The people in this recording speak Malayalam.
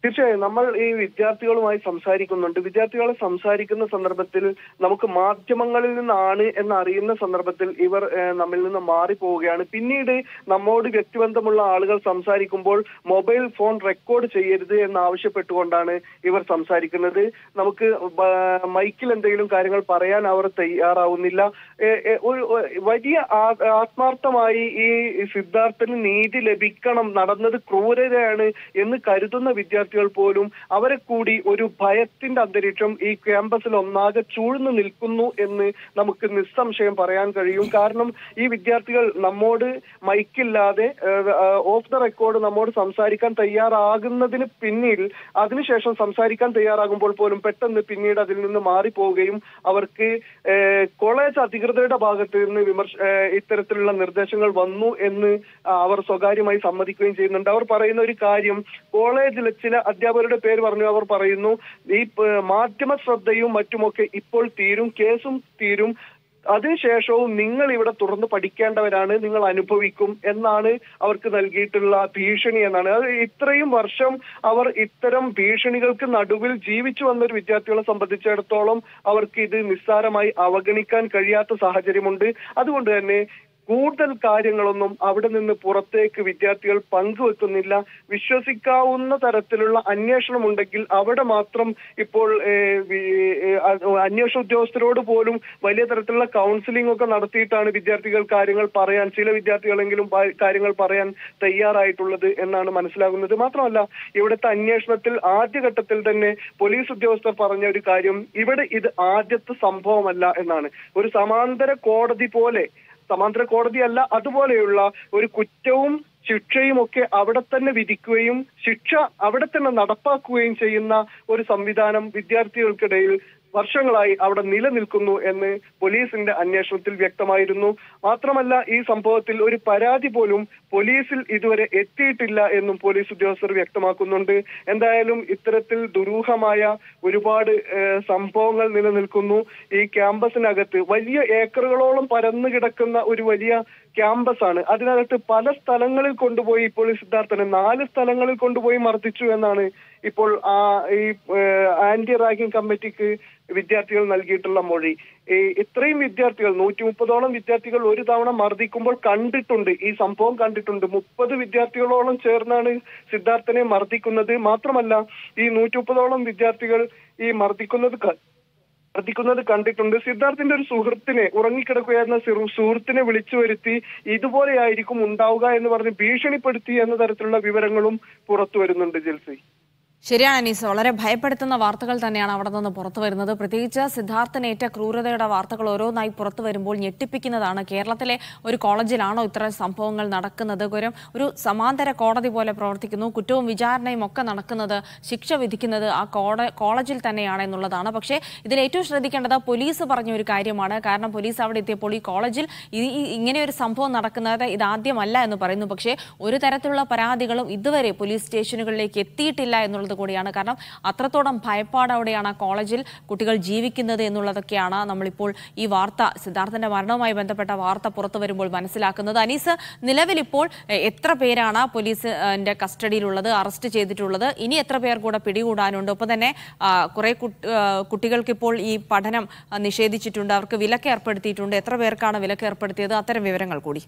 തീർച്ചയായും നമ്മൾ ഈ വിദ്യാർത്ഥികളുമായി സംസാരിക്കുന്നുണ്ട് വിദ്യാർത്ഥികളെ സംസാരിക്കുന്ന സന്ദർഭത്തിൽ നമുക്ക് മാധ്യമങ്ങളിൽ നിന്നാണ് എന്ന് അറിയുന്ന സന്ദർഭത്തിൽ ഇവർ ഏഹ്, നമ്മിൽ നിന്ന് മാറിപ്പോവുകയാണ് പിന്നീട് നമ്മോട് വ്യക്തിബന്ധമുള്ള ആളുകൾ സംസാരിക്കുമ്പോൾ മൊബൈൽ ഫോൺ റെക്കോർഡ് ചെയ്യരുത് എന്ന് ആവശ്യപ്പെട്ടുകൊണ്ടാണ് ഇവർ സംസാരിക്കുന്നത് നമുക്ക് ബ- മൈക്കിൽ എന്തെങ്കിലും കാര്യങ്ങൾ പറയാൻ അവർ തയ്യാറാവുന്നില്ല ഏഹ്, ഏഹ്, ഒരു ഒരു വലിയ ആ- ആത്മാർത്ഥമായി ഈ സിദ്ധാർത്ഥന് നീതി ലഭിക്കണം നടന്നത് ക്രൂരതയാണ് എന്ന് കരുതുന്ന വിദ്യാർത്ഥികൾ പോലും അവരെ കൂടി ഒരു ഭയത്തിന്റെ അന്തരീക്ഷം ഈ ക്യാമ്പസിൽ ഒന്നാകെ ചൂഴ്ന്നു നിൽക്കുന്നു എന്ന് നമുക്ക് നിസ്സംശയം പറയാൻ കഴിയും കാരണം ഈ വിദ്യാർത്ഥികൾ നമ്മോട് മൈക്കില്ലാതെ ഓഫ് ദ റെക്കോർഡ് നമ്മോട് സംസാരിക്കാൻ തയ്യാറാകുന്നതിന് പിന്നിൽ അതിനുശേഷം സംസാരിക്കാൻ തയ്യാറാകുമ്പോൾ പോലും പെട്ടെന്ന് പിന്നീട് അതിൽ നിന്ന് മാറിപ്പോവുകയും അവർക്ക് ഏഹ്, കോളേജ് അധികൃതരുടെ ഭാഗത്ത് നിന്ന് വിമർശ ഏഹ്, ഇത്തരത്തിലുള്ള നിർദ്ദേശങ്ങൾ വന്നു എന്ന് ആ, അവർ സ്വകാര്യമായി സമ്മതിക്കുകയും ചെയ്യുന്നുണ്ട് അവർ പറയുന്ന ഒരു കാര്യം കോളേജിലെ ചില അധ്യാപകരുടെ പേര് പറഞ്ഞു അവർ പറയുന്നു ഈ പ- മാധ്യമ ശ്രദ്ധയും മറ്റുമൊക്കെ ഇപ്പോൾ തീരും കേസും തീരും അതിനുശേഷവും നിങ്ങൾ ഇവിടെ തുടർന്ന് പഠിക്കേണ്ടവരാണ് നിങ്ങൾ അനുഭവിക്കും എന്നാണ് അവർക്ക് നൽകിയിട്ടുള്ള ഭീഷണി എന്നാണ് അത് ഇത്രയും വർഷം അവർ ഇത്തരം ഭീഷണികൾക്ക് നടുവിൽ ജീവിച്ചു വന്ന ഒരു വിദ്യാർത്ഥികളെ സംബന്ധിച്ചിടത്തോളം അവർക്ക് ഇത് നിസ്സാരമായി അവഗണിക്കാൻ കഴിയാത്ത സാഹചര്യമുണ്ട് അതുകൊണ്ട് തന്നെ കൂടുതൽ കാര്യങ്ങളൊന്നും അവിടെ നിന്ന് പുറത്തേക്ക് വിദ്യാർത്ഥികൾ പങ്കുവെക്കുന്നില്ല വിശ്വസിക്കാവുന്ന തരത്തിലുള്ള അന്വേഷണം ഉണ്ടെങ്കിൽ അവിടെ മാത്രം ഇപ്പോൾ ഏഹ്, വി- ഏഹ്, അ- അന്വേഷണ ഉദ്യോഗസ്ഥരോട് പോലും വലിയ തരത്തിലുള്ള കൗൺസിലിംഗ് ഒക്കെ നടത്തിയിട്ടാണ് വിദ്യാർത്ഥികൾ കാര്യങ്ങൾ പറയാൻ ചില വിദ്യാർത്ഥികളെങ്കിലും പ- കാര്യങ്ങൾ പറയാൻ തയ്യാറായിട്ടുള്ളത് എന്നാണ് മനസ്സിലാകുന്നത് മാത്രമല്ല ഇവിടുത്തെ അന്വേഷണത്തിൽ ആദ്യഘട്ടത്തിൽ തന്നെ പോലീസ് ഉദ്യോഗസ്ഥർ പറഞ്ഞ ഒരു കാര്യം ഇവിടെ ഇത് ആദ്യത്തെ സംഭവമല്ല എന്നാണ് ഒരു സമാന്തര കോടതി പോലെ സമാന്തര കോടതിയല്ല അതുപോലെയുള്ള ഒരു കുറ്റവും ശിക്ഷയും ഒക്കെ അവിടെ തന്നെ വിധിക്കുകയും ശിക്ഷ അവിടെ തന്നെ നടപ്പാക്കുകയും ചെയ്യുന്ന ഒരു സംവിധാനം വിദ്യാർത്ഥികൾക്കിടയിൽ വർഷങ്ങളായി അവിടെ നിലനിൽക്കുന്നു എന്ന് പോലീസിന്റെ അന്വേഷണത്തിൽ വ്യക്തമായിരുന്നു മാത്രമല്ല ഈ സംഭവത്തിൽ ഒരു പരാതി പോലും പോലീസിൽ ഇതുവരെ എത്തിയിട്ടില്ല എന്നും പോലീസ് ഉദ്യോഗസ്ഥർ വ്യക്തമാക്കുന്നുണ്ട് എന്തായാലും ഇത്തരത്തിൽ ദുരൂഹമായ ഒരുപാട് ഏഹ്, സംഭവങ്ങൾ നിലനിൽക്കുന്നു ഈ ക്യാമ്പസിനകത്ത് വലിയ ഏക്കറുകളോളം പരന്നു കിടക്കുന്ന ഒരു വലിയ ക്യാമ്പസ് ആണ് അതിനകത്ത് പല സ്ഥലങ്ങളിൽ കൊണ്ടുപോയി ഇപ്പോൾ ഈ സിദ്ധാർത്ഥനെ നാല് സ്ഥലങ്ങളിൽ കൊണ്ടുപോയി മർദ്ദിച്ചു എന്നാണ് ഇപ്പോൾ ആ ഈ ആന്റി റാഗിംഗ് കമ്മിറ്റിക്ക് വിദ്യാർത്ഥികൾ നൽകിയിട്ടുള്ള മൊഴി ഈ ഇത്രയും വിദ്യാർത്ഥികൾ നൂറ്റി മുപ്പതോളം വിദ്യാർത്ഥികൾ ഒരു തവണ മർദ്ദിക്കുമ്പോൾ കണ്ടിട്ടുണ്ട് ഈ സംഭവം കണ്ടിട്ടുണ്ട് മുപ്പത് വിദ്യാർത്ഥികളോളം ചേർന്നാണ് സിദ്ധാർത്ഥനെ മർദ്ദിക്കുന്നത് മാത്രമല്ല ഈ നൂറ്റി മുപ്പതോളം വിദ്യാർത്ഥികൾ ഈ മർദ്ദിക്കുന്നത് ക- മർദ്ദിക്കുന്നത് കണ്ടിട്ടുണ്ട് സിദ്ധാർത്ഥിന്റെ ഒരു സുഹൃത്തിനെ ഉറങ്ങിക്കിടക്കുകയായിരുന്ന സിറു- സുഹൃത്തിനെ വിളിച്ചു വരുത്തി ഇതുപോലെയായിരിക്കും ഉണ്ടാവുക എന്ന് പറഞ്ഞ് ഭീഷണിപ്പെടുത്തി എന്ന തരത്തിലുള്ള വിവരങ്ങളും പുറത്തു വരുന്നുണ്ട് ജിൽസി ശരിയാണ് അനീസ് വളരെ ഭയപ്പെടുത്തുന്ന വാർത്തകൾ തന്നെയാണ് അവിടെ നിന്ന് പുറത്തു വരുന്നത് പ്രത്യേകിച്ച് സിദ്ധാർത്ഥനേറ്റ ക്രൂരതയുടെ വാർത്തകൾ ഓരോന്നായി പുറത്തു വരുമ്പോൾ ഞെട്ടിപ്പിക്കുന്നതാണ് കേരളത്തിലെ ഒരു കോളേജിലാണോ ഇത്തരം സംഭവങ്ങൾ നടക്കുന്നത് ഒരു ഒരു സമാന്തര കോടതി പോലെ പ്രവർത്തിക്കുന്നു കുറ്റവും വിചാരണയും ഒക്കെ നടക്കുന്നത് ശിക്ഷ വിധിക്കുന്നത് ആ കോട കോളേജിൽ തന്നെയാണ് എന്നുള്ളതാണ് പക്ഷേ ഇതിൽ ഏറ്റവും ശ്രദ്ധിക്കേണ്ടത് പോലീസ് പറഞ്ഞ ഒരു കാര്യമാണ് കാരണം പോലീസ് അവിടെ എത്തിയപ്പോൾ ഈ കോളേജിൽ ഈ ഈ ഇങ്ങനെ ഒരു സംഭവം നടക്കുന്നത് ഇതാദ്യമല്ല എന്ന് പറയുന്നു പക്ഷേ ഒരു തരത്തിലുള്ള പരാതികളും ഇതുവരെ പോലീസ് സ്റ്റേഷനുകളിലേക്ക് എത്തിയിട്ടില്ല എന്നുള്ളത് കൂടിയാണ് കാരണം അത്രത്തോളം ഭയപ്പാടോടെയാണ് ആ കോളേജിൽ കുട്ടികൾ ജീവിക്കുന്നത് എന്നുള്ളതൊക്കെയാണ് നമ്മളിപ്പോൾ ഈ വാർത്ത സിദ്ധാർത്ഥന്റെ മരണവുമായി ബന്ധപ്പെട്ട വാർത്ത പുറത്തു വരുമ്പോൾ മനസ്സിലാക്കുന്നത് അനീസ് നിലവിൽ ഇപ്പോൾ എ, എത്ര പേരാണ് പോലീസിന്റെ കസ്റ്റഡിയിലുള്ളത് അറസ്റ്റ് ചെയ്തിട്ടുള്ളത് ഇനി എത്ര പേർ കൂടെ പിടികൂടാനുണ്ട് ഒപ്പം തന്നെ ആ, കുറെ കുട്ട്- ആ, കുട്ടികൾക്ക് ഇപ്പോൾ ഈ പഠനം ആ, നിഷേധിച്ചിട്ടുണ്ട് അവർക്ക് വിലക്ക് ഏർപ്പെടുത്തിയിട്ടുണ്ട് എത്ര പേർക്കാണ് വിലക്ക് ഏർപ്പെടുത്തിയത് അത്തരം വിവരങ്ങൾ കൂടി